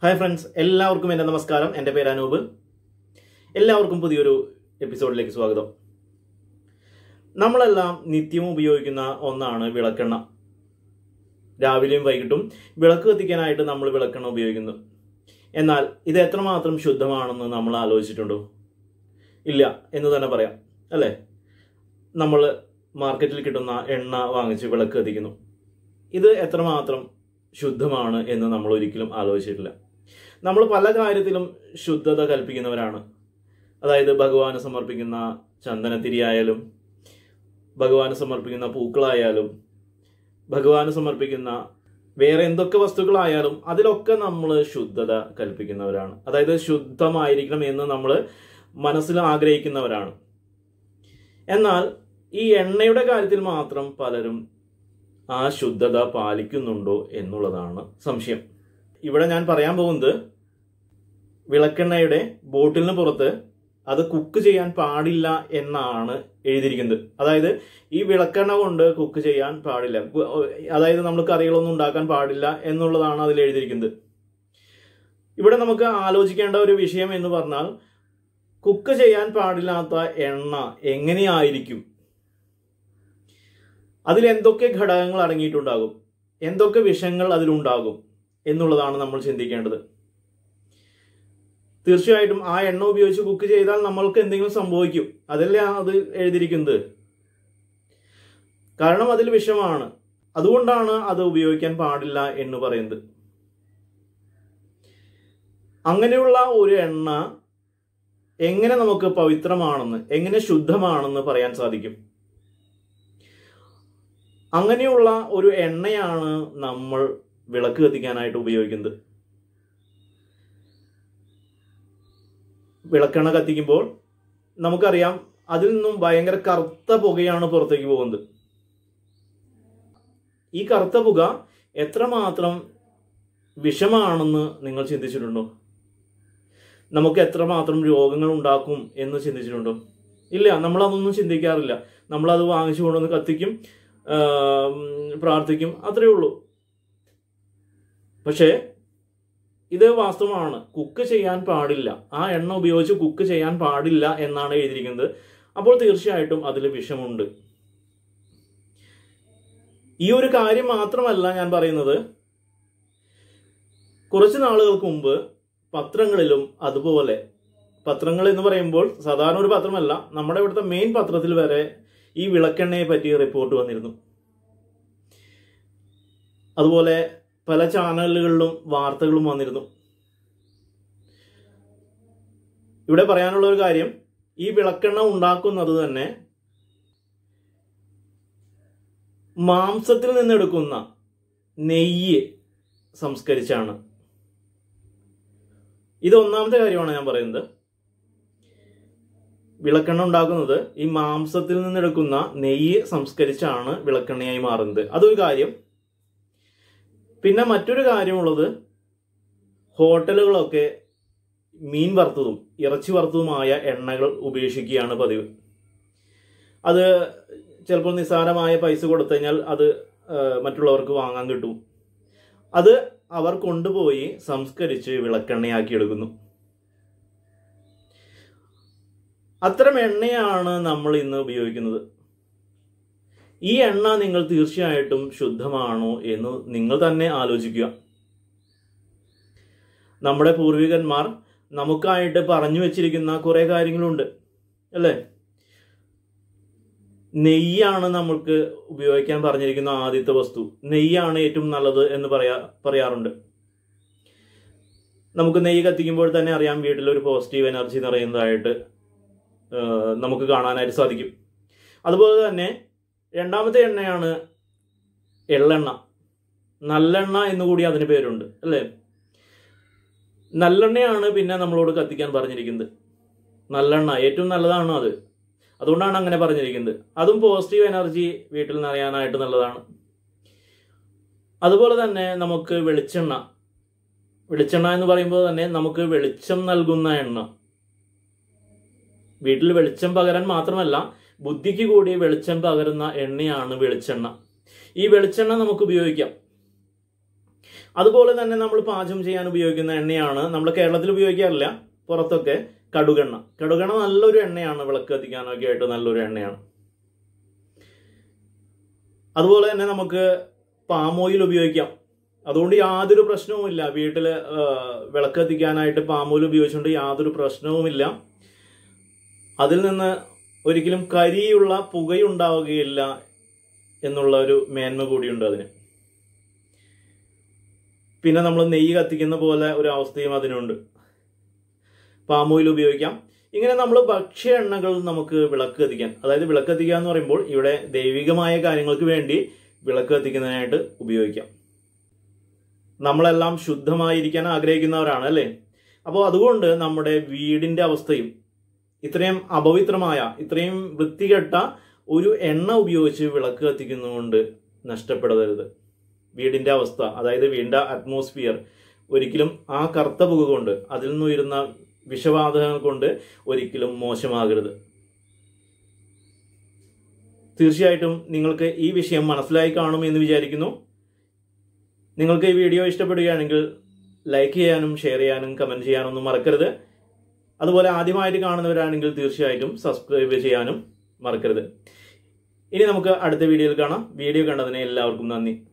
hi friends എല്ലാവർക്കും എൻ്റെ നമസ്കാരം എൻ്റെ പേര് അനൂപ് എല്ലാവർക്കും പുതിയൊരു എപ്പിസോഡിലേക്ക് സ്വാഗതം നമ്മളെല്ലാം നിത്യവും ഉപയോഗിക്കുന്ന ഒന്നാണ് വിളക്കെണ്ണ രാവിലെയും വൈകിട്ടും വിളക്ക് കത്തിക്കാനായിട്ട് നമ്മൾ വിളക്കെണ്ണ ഉപയോഗിക്കുന്നു എന്നാൽ ഇത് എത്രമാത്രം ശുദ്ധമാണെന്ന് നമ്മൾ ആലോചിച്ചിട്ടുണ്ടോ ഇല്ല എന്ന് തന്നെ പറയാം അല്ലേ നമ്മൾ മാർക്കറ്റിൽ കിട്ടുന്ന എണ്ണ വാങ്ങിച്ച് വിളക്ക് കത്തിക്കുന്നു ഇത് എത്രമാത്രം ശുദ്ധമാണ് എന്ന് നമ്മൾ ഒരിക്കലും ആലോചിച്ചിട്ടില്ല നമ്മൾ പല കാര്യത്തിലും ശുദ്ധത കൽപ്പിക്കുന്നവരാണ് അതായത് ഭഗവാന് സമർപ്പിക്കുന്ന ചന്ദനത്തിരിയായാലും ഭഗവാന് സമർപ്പിക്കുന്ന പൂക്കളായാലും ഭഗവാന് സമർപ്പിക്കുന്ന വേറെ എന്തൊക്കെ വസ്തുക്കളായാലും അതിലൊക്കെ നമ്മൾ ശുദ്ധത കൽപ്പിക്കുന്നവരാണ് അതായത് ശുദ്ധമായിരിക്കണം എന്ന് നമ്മൾ മനസ്സിൽ ആഗ്രഹിക്കുന്നവരാണ് എന്നാൽ ഈ എണ്ണയുടെ കാര്യത്തിൽ മാത്രം പലരും ആ ശുദ്ധത പാലിക്കുന്നുണ്ടോ എന്നുള്ളതാണ് സംശയം ഇവിടെ ഞാൻ പറയാൻ പോകുന്നത് വിളക്കെണ്ണയുടെ ബോട്ടിലിന് പുറത്ത് അത് കുക്ക് ചെയ്യാൻ പാടില്ല എന്നാണ് എഴുതിയിരിക്കുന്നത് അതായത് ഈ വിളക്കെണ്ണ കൊണ്ട് കുക്ക് ചെയ്യാൻ പാടില്ല കു- അതായത് നമ്മൾ കറികളൊന്നും ഉണ്ടാക്കാൻ പാടില്ല എന്നുള്ളതാണ് അതിൽ എഴുതിയിരിക്കുന്നത് ഇവിടെ നമുക്ക് ആലോചിക്കേണ്ട ഒരു വിഷയം എന്ന് പറഞ്ഞാൽ കുക്ക് ചെയ്യാൻ പാടില്ലാത്ത എണ്ണ എങ്ങനെയായിരിക്കും അതിൽ എന്തൊക്കെ ഘടകങ്ങൾ അടങ്ങിയിട്ടുണ്ടാകും എന്തൊക്കെ വിഷങ്ങൾ അതിലുണ്ടാകും എന്നുള്ളതാണ് നമ്മൾ ചിന്തിക്കേണ്ടത് തീർച്ചയായിട്ടും ആ എണ്ണ ഉപയോഗിച്ച് കുക്ക് ചെയ്താൽ നമ്മൾക്ക് എന്തെങ്കിലും സംഭവിക്കും അതല്ലേ അത് എഴുതിയിരിക്കുന്നത് കാരണം അതിൽ വിഷമാണ് അതുകൊണ്ടാണ് അത് ഉപയോഗിക്കാൻ പാടില്ല എന്ന് പറയുന്നത് അങ്ങനെയുള്ള ഒരു എണ്ണ എങ്ങനെ നമുക്ക് പവിത്രമാണെന്ന് എങ്ങനെ ശുദ്ധമാണെന്ന് പറയാൻ സാധിക്കും അങ്ങനെയുള്ള ഒരു എണ്ണയാണ് നമ്മൾ വിളക്ക് കത്തിക്കാനായിട്ട് ഉപയോഗിക്കുന്നത് വിളക്കെണ്ണ കത്തിക്കുമ്പോൾ നമുക്കറിയാം അതിൽ നിന്നും ഭയങ്കര കറുത്ത പുകയാണ് പുറത്തേക്ക് പോകുന്നത് ഈ കറുത്ത പുക എത്രമാത്രം വിഷമാണെന്ന് നിങ്ങൾ ചിന്തിച്ചിട്ടുണ്ടോ നമുക്ക് എത്രമാത്രം രോഗങ്ങൾ ഉണ്ടാക്കും എന്ന് ചിന്തിച്ചിട്ടുണ്ടോ ഇല്ല നമ്മൾ അതൊന്നും ചിന്തിക്കാറില്ല നമ്മൾ അത് വാങ്ങിച്ചു കൊണ്ടുവന്ന് കത്തിക്കും ആം, പ്രാർത്ഥിക്കും അത്രയേ ഉള്ളൂ പക്ഷേ ഇത് വാസ്തവമാണ് കുക്ക് ചെയ്യാൻ പാടില്ല ആ എണ്ണ ഉപയോഗിച്ച് കുക്ക് ചെയ്യാൻ പാടില്ല എന്നാണ് എഴുതിയിരിക്കുന്നത് അപ്പോൾ തീർച്ചയായിട്ടും അതിൽ വിഷമുണ്ട് ഈ ഒരു കാര്യം മാത്രമല്ല ഞാൻ പറയുന്നത് കുറച്ച് നാളുകൾക്ക് മുമ്പ് പത്രങ്ങളിലും അതുപോലെ പത്രങ്ങൾ എന്ന് പറയുമ്പോൾ സാധാരണ ഒരു പത്രമല്ല നമ്മുടെ ഇവിടുത്തെ മെയിൻ പത്രത്തിൽ വരെ ഈ വിളക്കെണ്ണയെ പറ്റി റിപ്പോർട്ട് വന്നിരുന്നു അതുപോലെ പല ചാനലുകളിലും വാർത്തകളും വന്നിരുന്നു ഇവിടെ പറയാനുള്ള ഒരു കാര്യം ഈ വിളക്കെണ്ണ ഉണ്ടാക്കുന്നത് തന്നെ മാംസത്തിൽ നിന്നെടുക്കുന്ന നെയ്യ് സംസ്കരിച്ചാണ് ഇത് ഒന്നാമത്തെ കാര്യമാണ് ഞാൻ പറയുന്നത് വിളക്കെണ്ണ ഉണ്ടാക്കുന്നത് ഈ മാംസത്തിൽ നിന്നെടുക്കുന്ന നെയ്യ് സംസ്കരിച്ചാണ് വിളക്കെണ്ണയായി മാറുന്നത് അതൊരു കാര്യം പിന്നെ മറ്റൊരു കാര്യമുള്ളത് ഹോട്ടലുകളൊക്കെ മീൻ വറുത്തതും ഇറച്ചി വറുത്തതുമായ എണ്ണകൾ ഉപേക്ഷിക്കുകയാണ് പതിവ് അത് ചിലപ്പോൾ നിസ്സാരമായ പൈസ കൊടുത്തു കഴിഞ്ഞാൽ അത് ആ, മറ്റുള്ളവർക്ക് വാങ്ങാൻ കിട്ടും അത് അവർ കൊണ്ടുപോയി സംസ്കരിച്ച് വിളക്കെണ്ണയാക്കി എടുക്കുന്നു അത്തരം എണ്ണയാണ് നമ്മൾ ഇന്ന് ഉപയോഗിക്കുന്നത് ഈ എണ്ണ നിങ്ങൾ തീർച്ചയായിട്ടും ശുദ്ധമാണോ എന്ന് നിങ്ങൾ തന്നെ ആലോചിക്കുക നമ്മുടെ പൂർവികന്മാർ നമുക്കായിട്ട് പറഞ്ഞു വെച്ചിരിക്കുന്ന കുറെ കാര്യങ്ങളുണ്ട് അല്ലേ നെയ്യാണ് നമ്മൾക്ക് ഉപയോഗിക്കാൻ പറഞ്ഞിരിക്കുന്ന ആദ്യത്തെ വസ്തു നെയ്യാണ് ഏറ്റവും നല്ലത് എന്ന് പറയാ പറയാറുണ്ട് നമുക്ക് നെയ്യ് കത്തിക്കുമ്പോൾ തന്നെ അറിയാം വീട്ടിൽ ഒരു പോസിറ്റീവ് എനർജി നിറയുന്നതായിട്ട് ആ, നമുക്ക് കാണാനായിട്ട് സാധിക്കും അതുപോലെ തന്നെ രണ്ടാമത്തെ എണ്ണയാണ് എള്ളെണ്ണ നല്ലെണ്ണ എന്നുകൂടി അതിന് പേരുണ്ട് അല്ലേ നല്ലെണ്ണയാണ് പിന്നെ നമ്മളോട് കത്തിക്കാൻ പറഞ്ഞിരിക്കുന്നത് നല്ലെണ്ണ ഏറ്റവും നല്ലതാണ് അത് അതുകൊണ്ടാണ് അങ്ങനെ പറഞ്ഞിരിക്കുന്നത് അതും പോസിറ്റീവ് എനർജി വീട്ടിൽ നിറയാനായിട്ട് നല്ലതാണ് അതുപോലെ തന്നെ നമുക്ക് വെളിച്ചെണ്ണ വെളിച്ചെണ്ണ എന്ന് പറയുമ്പോൾ തന്നെ നമുക്ക് വെളിച്ചം നൽകുന്ന എണ്ണ വീട്ടിൽ വെളിച്ചം പകരാൻ മാത്രമല്ല ബുദ്ധിക്ക് കൂടി വെളിച്ചം പകരുന്ന എണ്ണയാണ് വെളിച്ചെണ്ണ ഈ വെളിച്ചെണ്ണ നമുക്ക് ഉപയോഗിക്കാം അതുപോലെ തന്നെ നമ്മൾ പാചകം ചെയ്യാൻ ഉപയോഗിക്കുന്ന എണ്ണയാണ് നമ്മൾ കേരളത്തിൽ ഉപയോഗിക്കാറില്ല പുറത്തൊക്കെ കടുകെണ്ണ കടുകെണ്ണ നല്ലൊരു എണ്ണയാണ് വിളക്ക് കത്തിക്കാനൊക്കെ ആയിട്ട് നല്ലൊരു എണ്ണയാണ് അതുപോലെ തന്നെ നമുക്ക് പാം ഓയിൽ ഉപയോഗിക്കാം അതുകൊണ്ട് യാതൊരു പ്രശ്നവുമില്ല വീട്ടിൽ വിളക്ക് കത്തിക്കാനായിട്ട് പാം ഓയിൽ ഉപയോഗിച്ചുകൊണ്ട് യാതൊരു പ്രശ്നവുമില്ല അതിൽ നിന്ന് ഒരിക്കലും കരിയുള്ള പുകയുണ്ടാവുകയില്ല എന്നുള്ള ഒരു മേന്മ കൂടിയുണ്ട് അതിന് പിന്നെ നമ്മൾ നെയ്യ് കത്തിക്കുന്ന പോലെ ഒരു അവസ്ഥയും അതിനുണ്ട് പാം ഓയിൽ ഉപയോഗിക്കാം ഇങ്ങനെ നമ്മൾ ഭക്ഷ്യ എണ്ണകൾ നമുക്ക് വിളക്ക് കത്തിക്കാൻ അതായത് വിളക്ക് കത്തിക്കുക എന്ന് പറയുമ്പോൾ ഇവിടെ ദൈവികമായ കാര്യങ്ങൾക്ക് വേണ്ടി വിളക്ക് കത്തിക്കുന്നതിനായിട്ട് ഉപയോഗിക്കാം നമ്മളെല്ലാം ശുദ്ധമായിരിക്കാൻ ആഗ്രഹിക്കുന്നവരാണ് അല്ലേ അപ്പോൾ അതുകൊണ്ട് നമ്മുടെ വീടിന്റെ അവസ്ഥയും ഇത്രയും അപവിത്രമായ ഇത്രയും വൃത്തികെട്ട ഒരു എണ്ണ ഉപയോഗിച്ച് വിളക്ക് കത്തിക്കുന്നതുകൊണ്ട് നഷ്ടപ്പെടരുത് വീടിന്റെ അവസ്ഥ അതായത് വീടിന്റെ അറ്റ്മോസ്ഫിയർ ഒരിക്കലും ആ കറുത്ത പുക കൊണ്ട് അതിൽ നിന്നുയരുന്ന വിഷവാതകങ്ങൾ കൊണ്ട് ഒരിക്കലും മോശമാകരുത് തീർച്ചയായിട്ടും നിങ്ങൾക്ക് ഈ വിഷയം മനസ്സിലായി കാണും എന്ന് വിചാരിക്കുന്നു നിങ്ങൾക്ക് ഈ വീഡിയോ ഇഷ്ടപ്പെടുകയാണെങ്കിൽ ലൈക്ക് ചെയ്യാനും ഷെയർ ചെയ്യാനും കമൻറ്റ് ചെയ്യാനൊന്നും മറക്കരുത് അതുപോലെ ആദ്യമായിട്ട് കാണുന്നവരാണെങ്കിൽ തീർച്ചയായിട്ടും സബ്സ്ക്രൈബ് ചെയ്യാനും മറക്കരുത് ഇനി നമുക്ക് അടുത്ത വീഡിയോയിൽ കാണാം വീഡിയോ കണ്ടതിന് എല്ലാവർക്കും നന്ദി